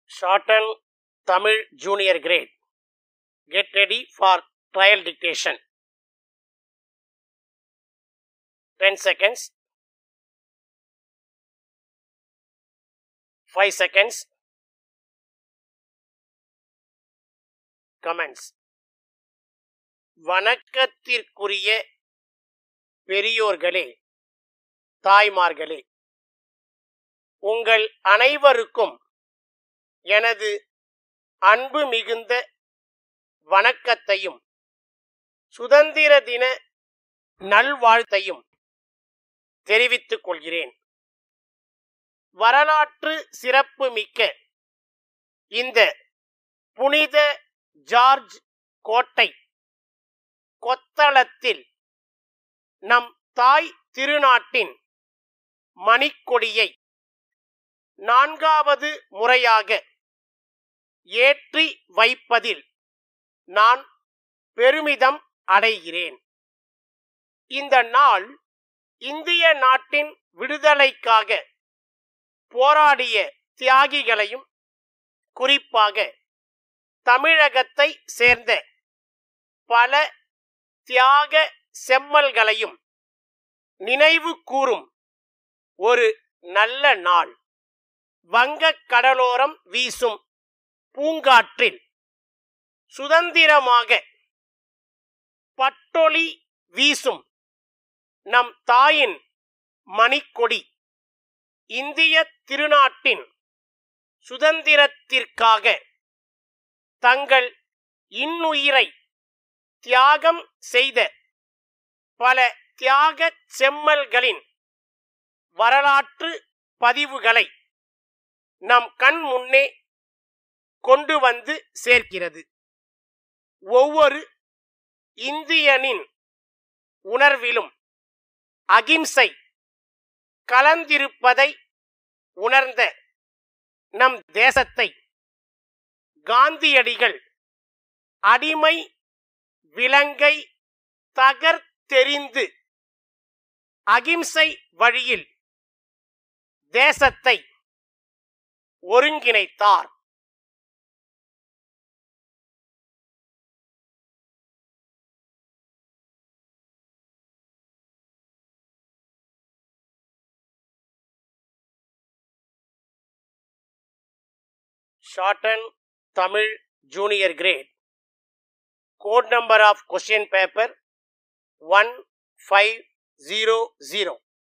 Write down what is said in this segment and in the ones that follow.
Shorten Tamil Junior Grade. Get ready for trial dictation. 10 seconds. 5 seconds. Comments. வணக்கத்திற்குரிய பெரியோர்களே தாய்மார்களே உங்கள் அனைவருக்கும் எனது அன்பு மிகுந்த வணக்கத்தையும் சுதந்திர தின நல்வாழ்த்தையும் தெரிவித்துக் கொள்கிறேன் வரலாற்று சிறப்பு மிக்க இந்த புனித ஜார்ஜ் கோட்டை கொத்தளத்தில் நம் தாய் திருநாட்டின் மணிக்கொடியை நான்காவது முறையாக ஏற்றி வைப்பதில் நான் பெருமிதம் அடைகிறேன் இந்த நாள் இந்திய நாட்டின் விடுதலைக்காக போராடிய தியாகிகளையும் குறிப்பாக தமிழகத்தை சேர்ந்த பல தியாக செம்மல்களையும் நினைவு கூறும் ஒரு நல்ல நாள் வங்கக் கடலோரம் வீசும் பூங்காற்றில் சுதந்திரமாக பட்டொளி வீசும் நம் தாயின் மணிக்கொடி இந்திய திருநாட்டின் சுதந்திரத்திற்காக தங்கள் இன்னுயிரை தியாகம் செய்த பல தியாக செம்மல்களின் வரலாற்று பதிவுகளை நம் கண் முன்னே கொண்டு வந்து சேர்க்கிறது ஒவ்வொரு இந்தியனின் உணர்விலும் அகிம்சை கலந்திருப்பதை உணர்ந்த நம் தேசத்தை காந்தியடிகள் அடிமை விலங்கை தகர்த்தெறிந்து அகிம்சை வழியில் தேசத்தை ஒருங்கிணைத்தார் shorten Tamil junior grade. Code number of question paper 1500.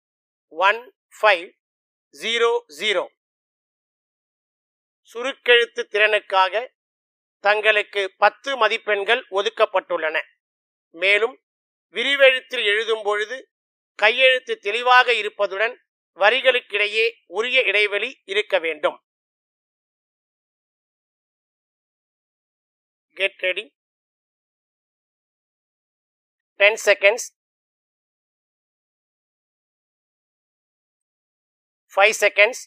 1500. சுருக்கெழுத்து திறனுக்காக தங்களுக்கு பத்து மதிப்பெண்கள் ஒதுக்கப்பட்டுள்ளன மேலும் விரிவெழுத்தில் எழுதும் பொழுது கையெழுத்து தெளிவாக இருப்பதுடன் வரிகளுக்கிடையே உரிய இடைவெளி இருக்க வேண்டும் get ready 10 seconds 5 seconds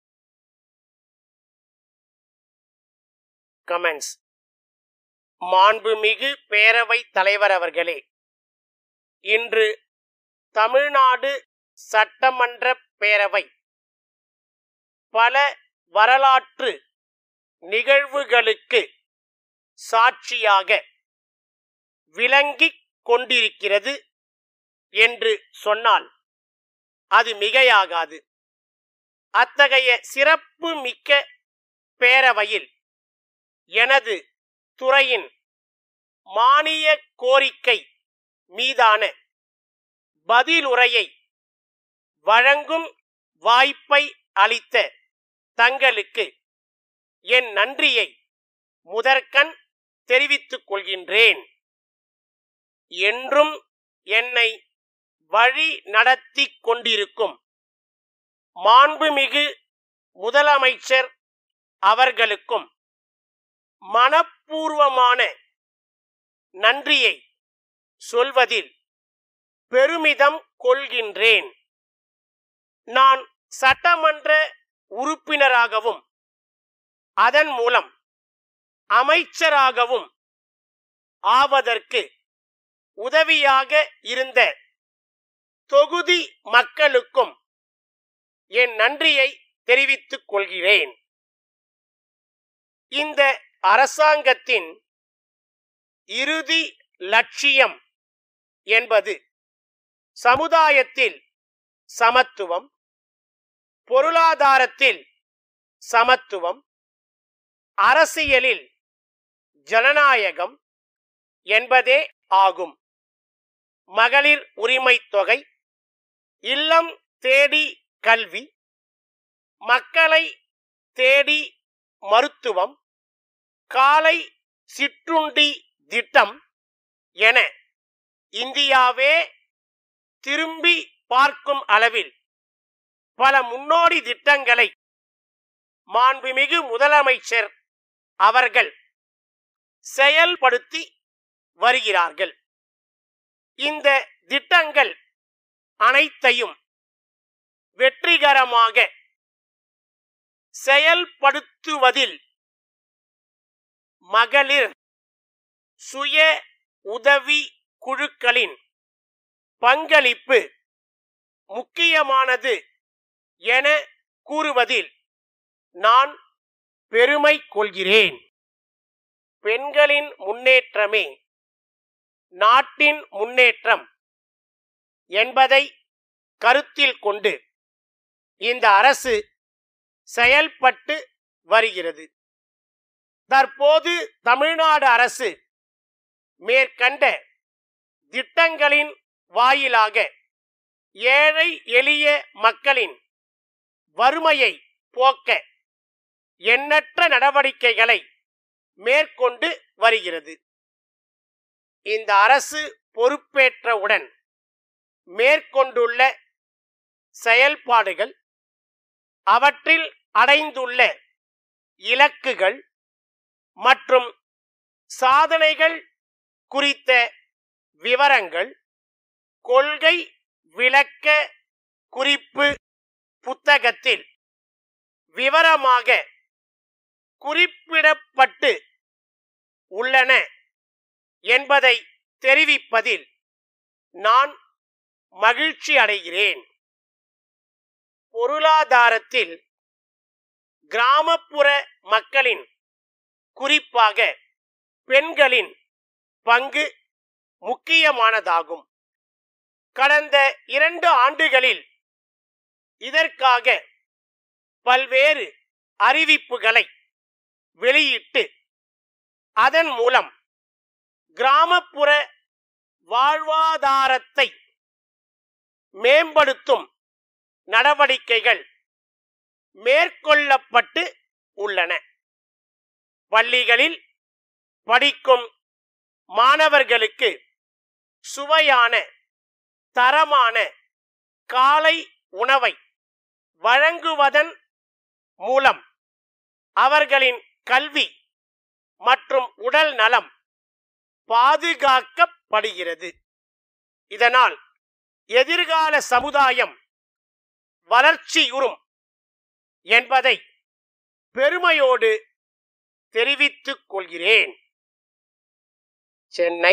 comments மாண்புமிகு பேரவை தலைவர் அவர்களே இன்று தமிழ்நாடு சட்டமன்ற பேரவை பல வரலாற்று நிகழ்வுகளுக்கு சாட்சியாக விளங்கிக் கொண்டிருக்கிறது என்று சொன்னால் அது மிகையாகாது அத்தகைய சிறப்பு மிக்க பேரவையில் எனது துறையின் மானிய கோரிக்கை மீதான பதிலுரையை வழங்கும் வாய்ப்பை அளித்த தங்களுக்கு என் நன்றியை முதற்கண் தெரிவித்துக் கொள்கின்றேன் என்றும் என்னை வழி நடத்தி கொண்டிருக்கும் மாண்புமிகு முதலமைச்சர் அவர்களுக்கும் மனப்பூர்வமான நன்றியை சொல்வதில் பெருமிதம் கொள்கின்றேன் நான் சட்டமன்ற உறுப்பினராகவும் அதன் மூலம் அமைச்சராகவும் ஆவதற்கு உதவியாக இருந்த தொகுதி மக்களுக்கும் என் நன்றியை தெரிவித்துக் கொள்கிறேன் இந்த அரசாங்கத்தின் இறுதி லட்சியம் என்பது சமுதாயத்தில் சமத்துவம் பொருளாதாரத்தில் சமத்துவம் அரசியலில் ஜனநாயகம் என்பதே ஆகும் மகளிர் உரிமை தொகை இல்லம் தேடி கல்வி மக்களை தேடி மருத்துவம் காலை சிற்றுண்டி திட்டம் என இந்தியாவே திரும்பி பார்க்கும் அளவில் பல முன்னோடி திட்டங்களை மாண்புமிகு முதலமைச்சர் அவர்கள் செயல்படுத்தி வருகிறார்கள் இந்த திட்டங்கள் அனைத்தையும் வெற்றிகரமாக செயல்படுத்துவதில் மகளிர் சுய உதவி குழுக்களின் பங்களிப்பு முக்கியமானது என கூறுவதில் நான் பெருமை கொள்கிறேன் பெண்களின் முன்னேற்றமே நாட்டின் முன்னேற்றம் என்பதை கருத்தில் கொண்டு இந்த அரசு செயல்பட்டு வருகிறது தற்போது தமிழ்நாடு அரசு மேற்கண்ட திட்டங்களின் வாயிலாக ஏழை எளிய மக்களின் வறுமையை போக்க எண்ணற்ற நடவடிக்கைகளை மேற்கொண்டு வருகிறது இந்த அரசு பொறுப்பேற்றவுடன் மேற்கொண்டுள்ள செயல்பாடுகள் அவற்றில் அடைந்துள்ள இலக்குகள் மற்றும் சாதனைகள் குறித்த விவரங்கள் கொள்கை விளக்க குறிப்பு புத்தகத்தில் விவரமாக குறிப்பிடப்பட்டு உள்ளன என்பதை தெரிவிப்பதில் நான் மகிழ்ச்சி அடைகிறேன் பொருளாதாரத்தில் கிராமப்புற மக்களின் குறிப்பாக பெண்களின் பங்கு முக்கியமானதாகும் கடந்த இரண்டு ஆண்டுகளில் இதற்காக பல்வேறு அறிவிப்புகளை வெளியிட்டு அதன் மூலம் கிராமப்புற வாழ்வாதாரத்தை மேம்படுத்தும் நடவடிக்கைகள் மேற்கொள்ளப்பட்டு உள்ளன பள்ளிகளில் படிக்கும் மாணவர்களுக்கு சுவையான தரமான காலை உணவை வழங்குவதன் மூலம் அவர்களின் கல்வி மற்றும் உடல் நலம் பாதுகாக்கப்படுகிறது இதனால் எதிர்கால சமுதாயம் வளர்ச்சியுறும் என்பதை பெருமையோடு தெரிவித்துக் கொள்கிறேன் சென்னை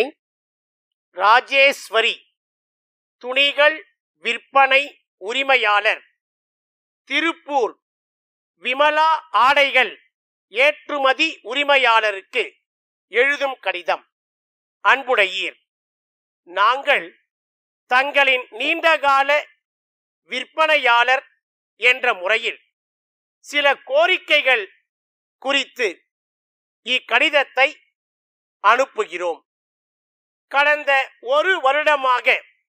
ராஜேஸ்வரி துணிகள் விற்பனை உரிமையாளர் திருப்பூர் விமலா ஆடைகள் ஏற்றுமதி உரிமையாளருக்கு எழுதும் கடிதம் அன்புடையீர் நாங்கள் தங்களின் நீண்டகால விற்பனையாளர் என்ற முறையில் சில கோரிக்கைகள் குறித்து இக்கடிதத்தை அனுப்புகிறோம் கடந்த ஒரு வருடமாக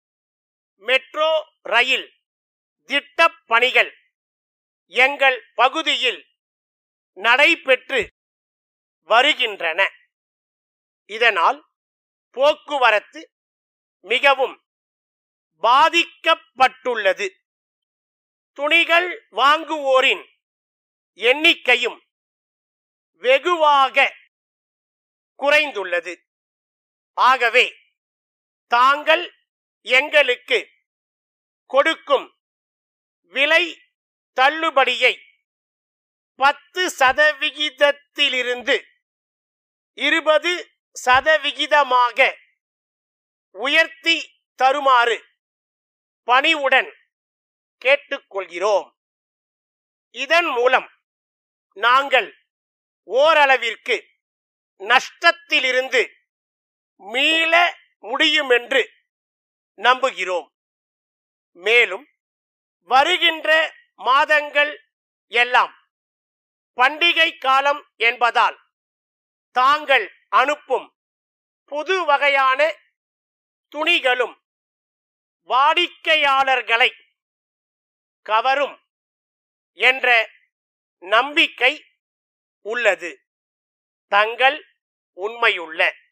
மெட்ரோ ரயில் திட்டப் பணிகள் எங்கள் பகுதியில் நடைபெற்று வருகின்றன இதனால் போக்குவரத்து மிகவும் பாதிக்கப்பட்டுள்ளது துணிகள் வாங்குவோரின் எண்ணிக்கையும் வெகுவாக குறைந்துள்ளது ஆகவே தாங்கள் எங்களுக்கு கொடுக்கும் விலை தள்ளுபடியை பத்து சதவிகிதத்திலிருந்து இருபது சதவிகிதமாக உயர்த்தி தருமாறு பணிவுடன் கேட்டுக்கொள்கிறோம் இதன் மூலம் நாங்கள் ஓரளவிற்கு நஷ்டத்திலிருந்து மீள முடியுமென்று நம்புகிறோம் மேலும் வருகின்ற மாதங்கள் எல்லாம் பண்டிகை காலம் என்பதால் தாங்கள் அனுப்பும் புது வகையான துணிகளும் வாடிக்கையாளர்களை கவரும் என்ற நம்பிக்கை உள்ளது தங்கள் உண்மையுள்ள